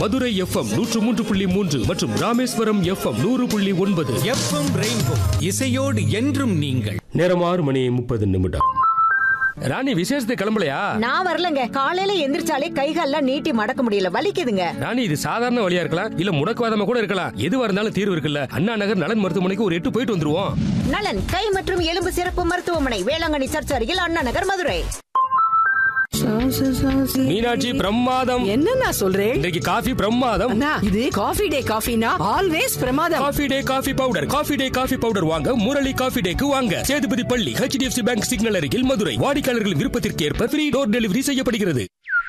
Madurai FM நூற்று மூன்று புள்ளி மூன்று மற்றும் ராமேஸ்வரம் எஃப்எம் நூறு புள்ளி ஒன்பது எஃப்எம் ரெயின்போ இசையோடு என்றும் நீங்கள் நேரம் ஆறு மணி முப்பது நிமிடம் ராணி விசேஷத்தை கிளம்பலையா நான் வரலங்க காலையில எந்திரிச்சாலே கைகால்லாம் நீட்டி மடக்க முடியல வலிக்குதுங்க ராணி இது சாதாரண வழியா இருக்கலாம் இல்ல முடக்குவாதமா கூட இருக்கலாம் எதுவா இருந்தாலும் தீர்வு இருக்குல்ல அண்ணா நகர் நலன் மருத்துவமனைக்கு ஒரு எட்டு போயிட்டு வந்துருவோம் நலன் கை மற்றும் எலும்பு சிறப்பு மருத்துவமனை வேளாங்கண்ணி சர்ச் அருகில் அண்ணா நகர் மதுரை மீனாட்சி பிரமாதம் என்ன நான் சொல்றேன் இன்றைக்கு காஃபி பிரமாதம் அண்ணா இது காஃபி டே காஃபினா ஆல்வேஸ் பிரமாதம் coffee day coffee powder coffee day coffee powder வாங்க முரளி காஃபி டேக்கு வாங்க சேதுபதி பள்ளி ஹெச்டிஎஃப்சி பேங்க் சிக்னல் அருகில் மதுரை வாடிக்கையாளர்கள் விருப்பத்திற்கு ஏற்ப ஃப்ரீ டோர் டெலிவரி செய்யப்படுகிறது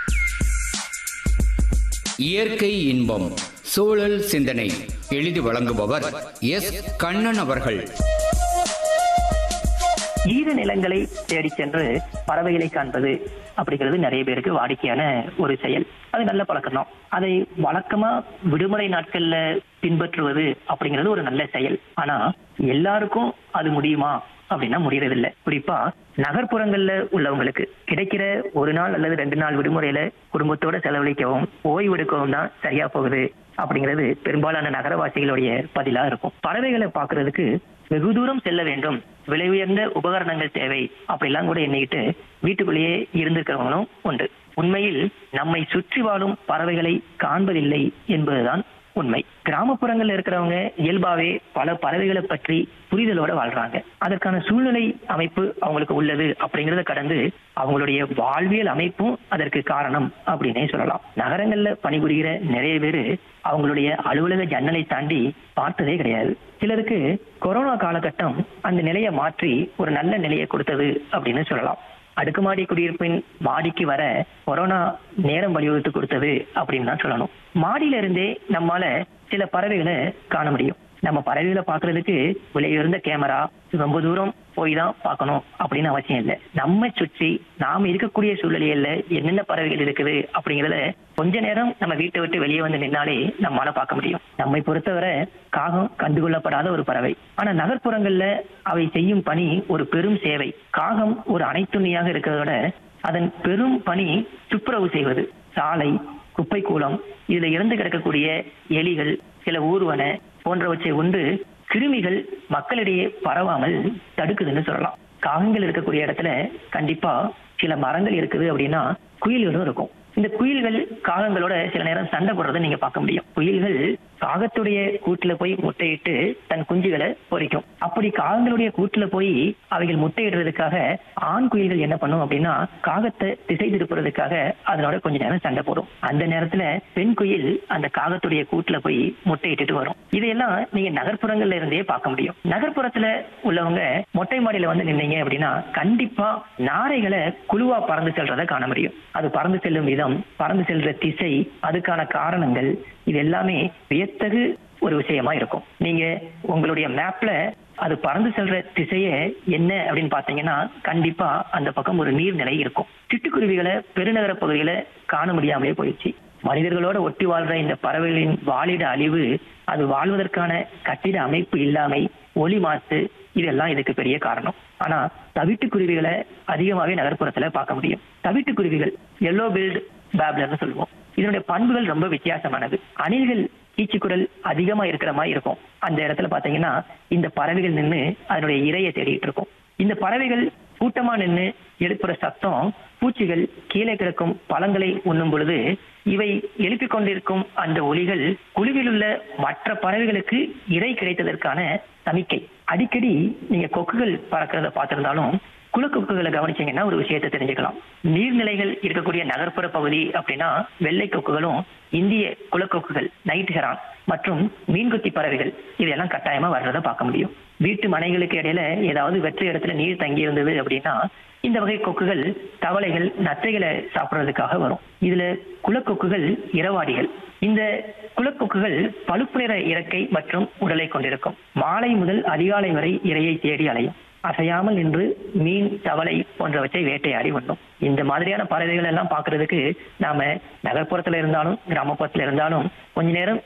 இயற்கை இன்பம் சூழல் சிந்தனை எழுதி வழங்குபவர் எஸ் கண்ணன் அவர்கள் ஈர நிலங்களை தேடி சென்று பறவைகளை காண்பது அப்படிங்கிறது நிறைய பேருக்கு வாடிக்கையான ஒரு செயல் அது நல்ல பழக்கம் தான் அதை வழக்கமா விடுமுறை நாட்கள்ல பின்பற்றுவது அப்படிங்கிறது ஒரு நல்ல செயல் ஆனா எல்லாருக்கும் அது முடியுமா அப்படின்னா முடியறதில்ல குறிப்பா நகர்ப்புறங்கள்ல உள்ளவங்களுக்கு கிடைக்கிற ஒரு நாள் அல்லது ரெண்டு நாள் விடுமுறையில குடும்பத்தோட செலவழிக்கவும் ஓய்வெடுக்கவும் தான் சரியா போகுது அப்படிங்கிறது பெரும்பாலான நகரவாசிகளுடைய பதிலா இருக்கும் பறவைகளை பாக்குறதுக்கு வெகு தூரம் செல்ல வேண்டும் விலை உயர்ந்த உபகரணங்கள் தேவை அப்படிலாம் கூட எண்ணிக்கிட்டு வீட்டுக்குள்ளேயே இருந்திருக்கிறவங்களும் உண்டு உண்மையில் நம்மை சுற்றி வாழும் பறவைகளை காண்பதில்லை என்பதுதான் உண்மை கிராமப்புறங்கள்ல இருக்கிறவங்க இயல்பாவே பல பறவைகளை பற்றி புரிதலோட வாழ்றாங்க அதற்கான சூழ்நிலை அமைப்பு அவங்களுக்கு உள்ளது அப்படிங்கறத கடந்து அவங்களுடைய வாழ்வியல் அமைப்பும் அதற்கு காரணம் அப்படின்னே சொல்லலாம் நகரங்கள்ல பணிபுரிகிற நிறைய பேரு அவங்களுடைய அலுவலக ஜன்னலை தாண்டி பார்த்ததே கிடையாது சிலருக்கு கொரோனா காலகட்டம் அந்த நிலையை மாற்றி ஒரு நல்ல நிலையை கொடுத்தது அப்படின்னு சொல்லலாம் அடுக்குமாடி குடியிருப்பின் மாடிக்கு வர கொரோனா நேரம் வழிவகுத்து கொடுத்தது அப்படின்னு தான் சொல்லணும் மாடியில இருந்தே நம்மால சில பறவைகளை காண முடியும் நம்ம பறவைகளை பாக்குறதுக்கு விலை உயர்ந்த கேமரா ரொம்ப தூரம் போய் தான் பார்க்கணும் அப்படின்னு அவசியம் இல்லை நம்ம சுற்றி நாம இருக்கக்கூடிய சூழ்நிலையில என்னென்ன பறவைகள் இருக்குது அப்படிங்கறத கொஞ்ச நேரம் நம்ம வீட்டை விட்டு வெளியே வந்து நின்னாலே நம்மளால பார்க்க முடியும் நம்மை பொறுத்தவரை காகம் கண்டுகொள்ளப்படாத ஒரு பறவை ஆனா நகர்ப்புறங்கள்ல அவை செய்யும் பணி ஒரு பெரும் சேவை காகம் ஒரு அனைத்துணையாக இருக்கிறதோட அதன் பெரும் பணி துப்புரவு செய்வது சாலை குப்பை கூலம் இதுல இறந்து கிடக்கக்கூடிய எலிகள் சில ஊர்வன போன்றவற்றை உண்டு கிருமிகள் மக்களிடையே பரவாமல் தடுக்குதுன்னு சொல்லலாம் காகங்கள் இருக்கக்கூடிய இடத்துல கண்டிப்பா சில மரங்கள் இருக்குது அப்படின்னா குயில்களும் இருக்கும் இந்த குயில்கள் காகங்களோட சில நேரம் சண்டை போடுறதை நீங்க பார்க்க முடியும் குயில்கள் காகத்துடைய கூட்டுல போய் முட்டையிட்டு தன் குஞ்சுகளை பொறிக்கும் அப்படி காகங்களுடைய கூட்டுல போய் அவைகள் முட்டையிடுறதுக்காக ஆண் குயில்கள் என்ன பண்ணும் அப்படின்னா காகத்தை திசை திருப்புறதுக்காக அதனோட கொஞ்ச நேரம் சண்டை போடும் அந்த நேரத்துல பெண் குயில் அந்த காகத்துடைய கூட்டுல போய் முட்டையிட்டுட்டு வரும் இதையெல்லாம் நீங்க நகர்ப்புறங்கள்ல இருந்தே பார்க்க முடியும் நகர்ப்புறத்துல உள்ளவங்க மொட்டை மாடியில வந்து நின்னீங்க அப்படின்னா கண்டிப்பா நாரைகளை குழுவா பறந்து செல்றதை காண முடியும் அது பறந்து செல்லும் விதம் பறந்து செல்ற திசை அதுக்கான காரணங்கள் இது எல்லாமே வியத்தகு ஒரு விஷயமா இருக்கும் நீங்க உங்களுடைய மேப்ல அது பறந்து செல்ற திசைய என்ன அப்படின்னு பாத்தீங்கன்னா கண்டிப்பா அந்த பக்கம் ஒரு நீர்நிலை இருக்கும் சிட்டுக்குருவிகளை பெருநகர பகுதிகளை காண முடியாமலே போயிடுச்சு மனிதர்களோட ஒட்டி வாழ்ற இந்த பறவைகளின் வாழிட அழிவு அது வாழ்வதற்கான கட்டிட அமைப்பு இல்லாமை ஒளி மாசு இதெல்லாம் இதுக்கு பெரிய காரணம் ஆனா தவிட்டுக்குருவிகளை அதிகமாவே நகர்ப்புறத்துல பார்க்க முடியும் தவிட்டுக்குருவிகள் எல்லோ பில்ட் பேப்லர்னு சொல்லுவோம் இதனுடைய பண்புகள் ரொம்ப வித்தியாசமானது அணில்கள் கீச்சுக்குரல் அதிகமா இருக்கிற மாதிரி இருக்கும் அந்த இடத்துல பாத்தீங்கன்னா இந்த பறவைகள் நின்று அதனுடைய இரையை தேடிட்டு இருக்கும் இந்த பறவைகள் கூட்டமா நின்று எழுப்புற சத்தம் பூச்சிகள் கீழே கிடக்கும் பழங்களை உண்ணும் பொழுது இவை எழுப்பிக் கொண்டிருக்கும் அந்த ஒலிகள் குழுவில் உள்ள மற்ற பறவைகளுக்கு இறை கிடைத்ததற்கான சமிக்கை அடிக்கடி நீங்க கொக்குகள் பறக்கிறத பார்த்திருந்தாலும் குளக்கொக்குகளை கவனிச்சீங்கன்னா ஒரு விஷயத்தை தெரிஞ்சுக்கலாம் நீர்நிலைகள் இருக்கக்கூடிய நகர்ப்புற பகுதி அப்படின்னா வெள்ளை கொக்குகளும் இந்திய குளக்கொக்குகள் நைட் ஹெரான் மற்றும் மீன்குத்தி பறவைகள் இதெல்லாம் கட்டாயமா வர்றதை பார்க்க முடியும் வீட்டு மனைகளுக்கு இடையில ஏதாவது வெற்ற இடத்துல நீர் தங்கி இருந்தது அப்படின்னா இந்த வகை கொக்குகள் தவளைகள் நத்தைகளை சாப்பிடுறதுக்காக வரும் இதுல குளக்கொக்குகள் இரவாடிகள் இந்த குளக்கொக்குகள் பழுப்பு நிற இறக்கை மற்றும் உடலை கொண்டிருக்கும் மாலை முதல் அதிகாலை வரை இரையை தேடி அலையும் அசையாமல் நின்று மீன் தவளை போன்றவற்றை வேட்டையாடி வந்தோம் இந்த மாதிரியான பறவைகள் எல்லாம் பார்க்கிறதுக்கு நாம நகர்ப்புறத்துல இருந்தாலும் கிராமப்புறத்துல இருந்தாலும் கொஞ்ச நேரம்